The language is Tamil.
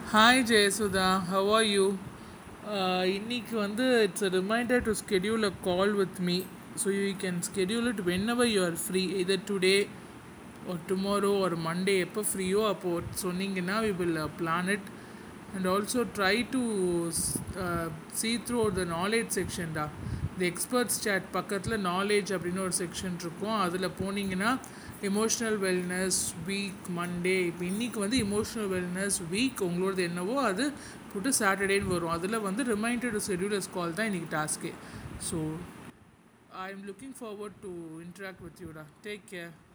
hi Jayasudha how are you இன்னைக்கு வந்து it's a reminder to schedule a call with me so you can schedule it whenever you are free either today or tomorrow or monday எப்போ ஃப்ரீயோ அப்போ சொன்னீங்கன்னா we will uh, plan it and also try to uh, see through the knowledge section டா the experts chat பக்கத்தில் knowledge அப்படின்னு ஒரு செக்ஷன் இருக்கும் அதில் போனீங்கன்னா எமோஷ்னல் வெல்னஸ் வீக் மண்டே இப்போ இன்றைக்கி வந்து எமோஷ்னல் வெல்னஸ் வீக் உங்களோடது என்னவோ அது போட்டு சாட்டர்டேன்னு வரும் அதில் வந்து ரிமைண்டர் டு ஷெடியூலர்ஸ் கால் தான் இன்றைக்கி டாஸ்க்கே so I am looking forward to interact with யூடா டேக் கேர்